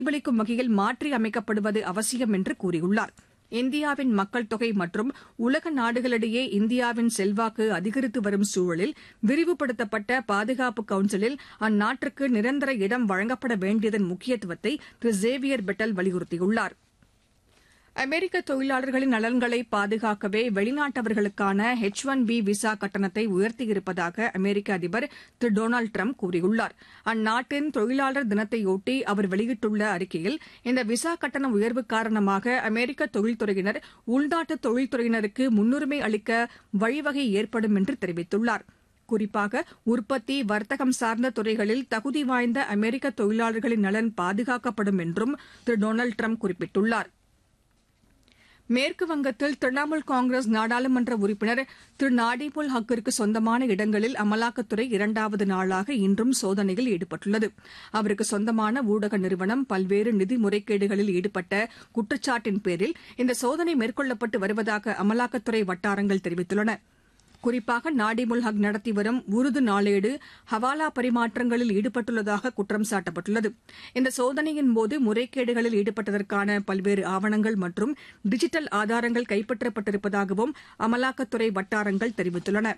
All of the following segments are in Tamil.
பிரதிபலிக்கும் வகையில் மாற்றி அமைக்கப்படுவது அவசியம் என்று கூறியுள்ளார் இந்தியாவின் மக்கள் தொகை மற்றும் உலக நாடுகளிடையே இந்தியாவின் செல்வாக்கு அதிகரித்து வரும் சூழலில் விரிவுபடுத்தப்பட்ட பாதுகாப்பு கவுன்சிலில் அந்நாட்டிற்கு நிரந்தர இடம் வழங்கப்பட வேண்டியதன் முக்கியத்துவத்தை திரு சேவியர் பெட்டல் வலியுறுத்தியுள்ளார் அமெரிக்க தொழிலாளர்களின் நலன்களை பாதுகாக்கவே வெளிநாட்டவர்களுக்கான எச் ஒன் பி விசா கட்டணத்தை உயர்த்தியிருப்பதாக அமெரிக்க அதிபர் திரு டொனால்டு ட்ரம்ப் கூறியுள்ளார் அந்நாட்டின் தொழிலாளர் தினத்தையொட்டி அவர் வெளியிட்டுள்ள அறிக்கையில் இந்த விசா கட்டண உயர்வு காரணமாக அமெரிக்க தொழில்துறையினர் உள்நாட்டு தொழில்துறையினருக்கு முன்னுரிமை அளிக்க வழிவகை ஏற்படும் என்று தெரிவித்துள்ளார் குறிப்பாக உற்பத்தி வர்த்தகம் சார்ந்த துறைகளில் தகுதி வாய்ந்த அமெரிக்க தொழிலாளர்களின் நலன் பாதுகாக்கப்படும் என்றும் திரு டொனால்டு ட்ரம்ப் குறிப்பிட்டுள்ளார் மேற்கு வங்கத்தில் திரிணாமுல் காங்கிரஸ் நாடாளுமன்ற உறுப்பினர் திரு நாடிமுல் ஹக்கிற்கு சொந்தமான இடங்களில் அமலாக்கத்துறை இரண்டாவது நாளாக இன்றும் சோதனையில் ஈடுபட்டுள்ளது அவருக்கு சொந்தமான ஊடக நிறுவனம் பல்வேறு நிதி முறைகேடுகளில் ஈடுபட்ட குற்றச்சாட்டின் பேரில் இந்த சோதனை மேற்கொள்ளப்பட்டு வருவதாக அமலாக்கத்துறை வட்டாரங்கள் தெரிவித்துள்ளன குறிப்பாக நாடிமுல் ஹக் நடத்தி வரும் உருது நாளேடு ஹவாலா பரிமாற்றங்களில் ஈடுபட்டுள்ளதாக குற்றம் சாட்டப்பட்டுள்ளது இந்த சோதனையின்போது முறைகேடுகளில் ஈடுபட்டதற்கான பல்வேறு ஆவணங்கள் மற்றும் டிஜிட்டல் ஆதாரங்கள் கைப்பற்றப்பட்டிருப்பதாகவும் அமலாக்கத்துறை வட்டாரங்கள் தெரிவித்துள்ளன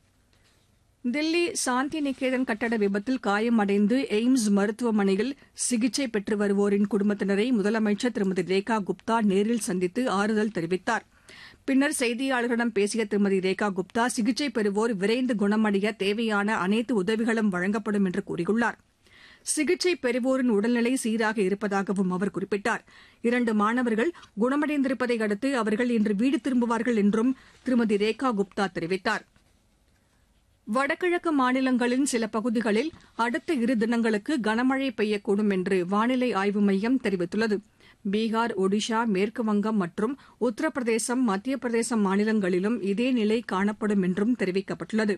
தில்லி சாந்தி நிகேதன் கட்டட விபத்தில் காயமடைந்து எய்ம்ஸ் மருத்துவமனையில் சிகிச்சை பெற்று வருவோரின் குடும்பத்தினரை முதலமைச்சர் திருமதி ரேகா குப்தா நேரில் சந்தித்து ஆறுதல் தெரிவித்தார் பின்னர் செய்தியாளர்களிடம் பேசிய திருமதி ரேகா குப்தா சிகிச்சை பெறுவோர் விரைந்து குணமடைய தேவையான அனைத்து உதவிகளும் வழங்கப்படும் என்று கூறியுள்ளார் சிகிச்சை பெறுவோரின் உடல்நிலை சீராக இருப்பதாகவும் அவர் குறிப்பிட்டார் இரண்டு மாணவர்கள் குணமடைந்திருப்பதை அடுத்து அவர்கள் இன்று வீடு திரும்புவார்கள் என்றும் திருமதி ரேகா குப்தா தெரிவித்தார் வடகிழக்கு மாநிலங்களின் சில பகுதிகளில் அடுத்த இரு தினங்களுக்கு கனமழை பெய்யக்கூடும் என்று வானிலை ஆய்வு மையம் தெரிவித்துள்ளது பீகார் ஒடிஷா மேற்குவங்கம் மற்றும் உத்தரப்பிரதேசம் மத்திய பிரதேசம் மாநிலங்களிலும் இதே நிலை காணப்படும் என்றும் தெரிவிக்கப்பட்டுள்ளது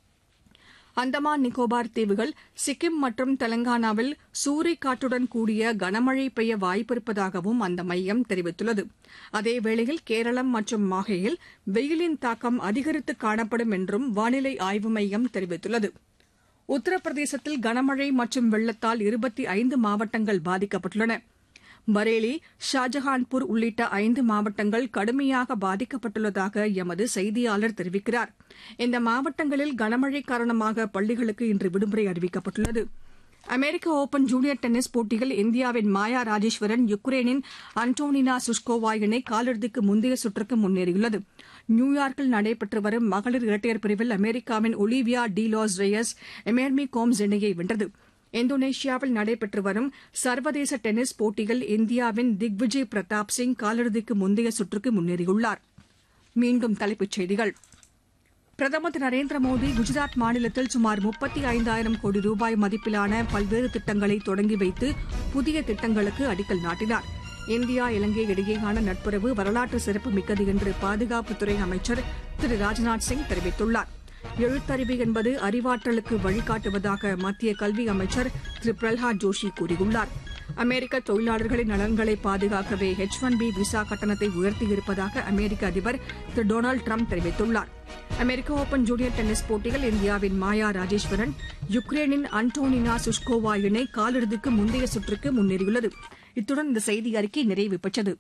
அந்தமான் நிக்கோபார் தீவுகள் சிக்கிம் மற்றும் தெலங்கானாவில் சூறைக்காற்றுடன் கூடிய கனமழை பெய்ய வாய்ப்பிருப்பதாகவும் அந்த மையம் தெரிவித்துள்ளது அதேவேளையில் கேரளம் மற்றும் மாஹேயில் வெயிலின் தாக்கம் அதிகரித்து காணப்படும் என்றும் வானிலை ஆய்வு மையம் தெரிவித்துள்ளது உத்தரப்பிரதேசத்தில் கனமழை மற்றும் வெள்ளத்தால் இருபத்தி ஐந்து மாவட்டங்கள் பாதிக்கப்பட்டுள்ளன பரேலி ஷாஜஹான்பூர் உள்ளிட்ட ஐந்து மாவட்டங்கள் கடுமையாக பாதிக்கப்பட்டுள்ளதாக எமது செய்தியாளர் தெரிவிக்கிறார் இந்த மாவட்டங்களில் கனமழை காரணமாக பள்ளிகளுக்கு இன்று விடுமுறை அறிவிக்கப்பட்டுள்ளது அமெரிக்க ஒபன் ஜூனியர் டென்னிஸ் போட்டியில் இந்தியாவின் மாயா ராஜேஸ்வரன் யுக்ரைனின் அன்டோனினா சுஷ்கோவா இணை காலிறுதிக்கு முந்தைய சுற்றுக்கு முன்னேறியுள்ளது நியூயார்க்கில் நடைபெற்று வரும் மகளிர் இரட்டையர் பிரிவில் அமெரிக்காவின் ஒலிவியா டி லாஸ் ரேயஸ் எமேர்மி கோம்ஸ் இணையை வென்றது இந்தோனேஷியாவில் நடைபெற்று வரும் சர்வதேச டென்னிஸ் போட்டியில் இந்தியாவின் திக்விஜய் பிரதாப் சிங் காலிறுதிக்கு முந்தைய சுற்றுக்கு முன்னேறியுள்ளார் மீண்டும் தலைப்புச் செய்திகள் பிரதமர் திரு நரேந்திர மோடி குஜராத் மாநிலத்தில் சுமார் முப்பத்தி ஐந்தாயிரம் கோடி ரூபாய் மதிப்பிலான பல்வேறு திட்டங்களை தொடங்கி வைத்து புதிய திட்டங்களுக்கு அடிக்கல் நாட்டினார் இந்தியா இலங்கை இடையேயான நட்புறவு வரலாற்று சிறப்புமிக்கது என்று பாதுகாப்புத்துறை அமைச்சர் திரு ராஜ்நாத் சிங் தெரிவித்துள்ளார் எழுத்தறிவு என்பது அறிவாற்றலுக்கு வழிகாட்டுவதாக மத்திய கல்வி அமைச்சர் திரு பிரல்ஹாத் ஜோஷி கூறியுள்ளார் அமெரிக்க தொழிலாளர்களின் நலன்களை பாதுகாக்கவே எச் ஒன் பி விசா கட்டணத்தை உயர்த்தியிருப்பதாக அமெரிக்க அதிபர் திரு டொனால்டு ட்ரம்ப் தெரிவித்துள்ளார் அமெரிக்க ஓபன் ஜூனியர் டென்னிஸ் போட்டியில் இந்தியாவின் மாயா ராஜேஸ்வரன் யுக்ரைனின் அன்டோனினா சுஷ்கோவா இணை காலிறுதிக்கு முந்தைய சுற்றுக்கு முன்னேறியுள்ளது இத்துடன் இந்த செய்தி அறிக்கை நிறைவு பெற்றது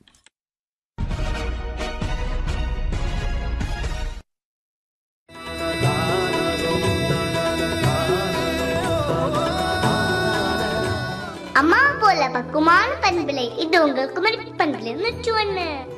அம்மா போல பக்குவமான பண்பிலை இது உங்கள் குமரி பண்பிலை நூற்றி ஒண்ணு